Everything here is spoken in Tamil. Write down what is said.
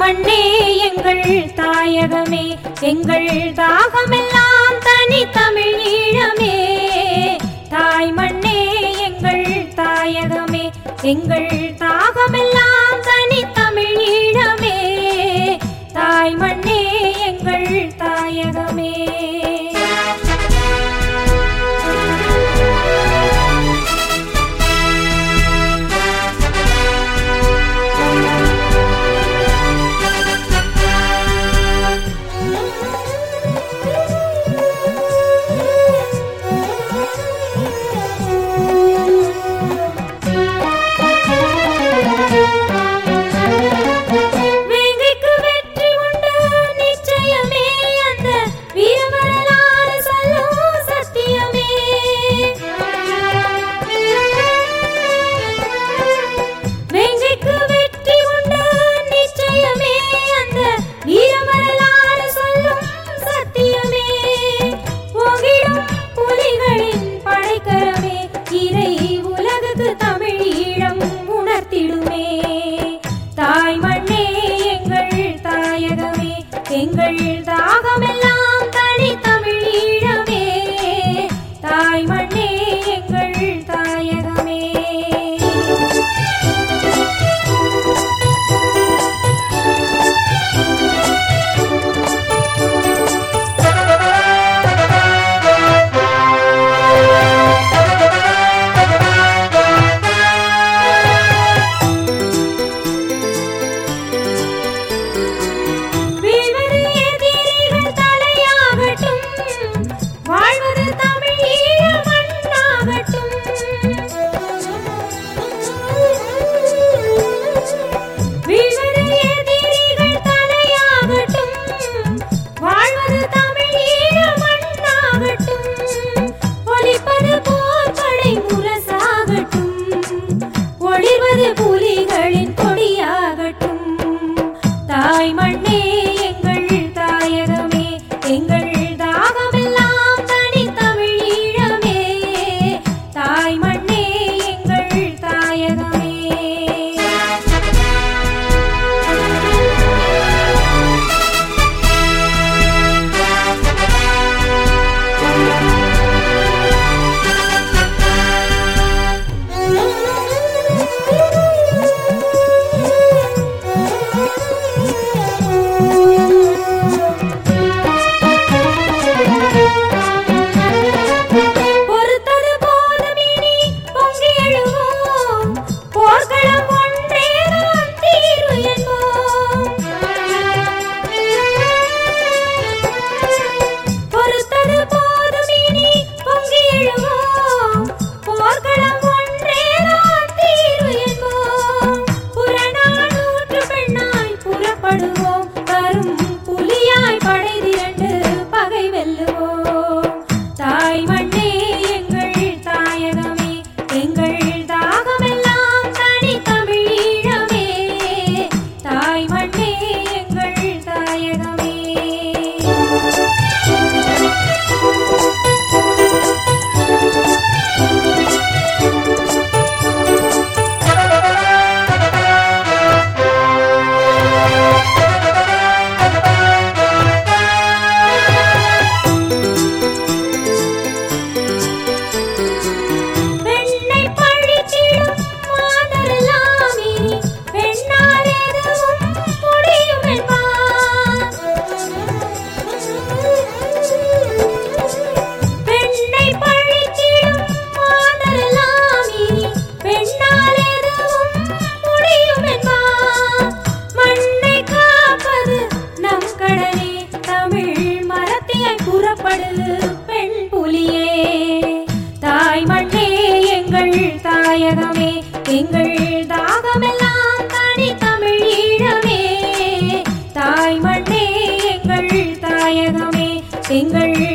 மண்ணே எங்கள் தாயகமே எங்கள் தாகமெல்லாம் தனி தமிழ் ஈழமே தாய் மண்ணே எங்கள் தாயகமே எங்கள் தாகமெல்லாம் தனி தமிழ் ஈழமே தாய் மண்ணே எங்கள் தாயகமே வேங்கைக்கு வெற்றி உண்டு நிச்சயமே அந்த வீரவரலாறு சொல்லும் சத்தியமே வேங்கைக்கு வெற்றி உண்டு நிச்சயமே அந்த வீரவரலாறு சொல்லும் சத்தியமே ஓங்கிடும் புலிகளின் படைக்கரமே இறை உலகுக்கு தமிழ் ஈழம் உணர்த்திடுமே தாய் மண்ணே எங்கள் தாயகமே எங்கள் தாகமெல்லாம் தனி தமிழ் ஈழமே தாய் மண்ணே எங்கள் தாயகமே வீழ்வது எதிரிகள் தலையாகட்டும் வாழ்வது தமிழ் ஈழ மண்ணாகட்டும் வீழ்வது எதிரிகள் தலையாகட்டும் வாழ்வது தமிழ் ஈழ மண்ணாகட்டும் ஒலிப்பது போர் படை முரசாகட்டும் ஒளிர்வது புலிகளின் கொடியாகட்டும் தாய் மண்ணே எங்கள் தாயகமே எங்கள் தாகமெல்லாம் தனி தமிழ் ஈழமே தாய் மண்ணே எங்கள் தாயகமே பொறுத்தது போதும் இனி பொங்கி எழுவோம் போர்க்களம் ஒன்றேதான் தீர்வு என்போம் பொறுத்தது போதும் இனி பொங்கி எழுவோம் போர்க்களம் ஒன்றேதான் தீர்வு என்போம் புறநானூற்று பெண்ணாய் புறப்படுவோம் வரும் புலியாய் படை திரண்டு பகை வெல்லுவோம் தாய் மண்ணே எங்கள் தாயகமே எங்கள் தாகமெல்லாம் தனி தமிழ் ஈழமே தாய் மண்ணே எங்கள் தாயகமே பெண்ணை பழித்திடும் மாதரெல்லாம் இனி பெண்ணால் எதுவும் முடியும் என்பார். பெண்ணை பழித்திடும் மாதரெல்லாம் இனி பெண்ணால் எதுவும் முடியும் என்பார். மண்ணை காப்பது நம் கடனே தமிழ் மரத்தியாய் புறப்படுது பெண் புலியே தாய் மண்ணே எங்கள் தாயகமே எங்கள் தாகமெல்லாம் தனி தமிழ் ஈழமே தாய் மண்ணே எங்கள் தாயகமே எங்கள்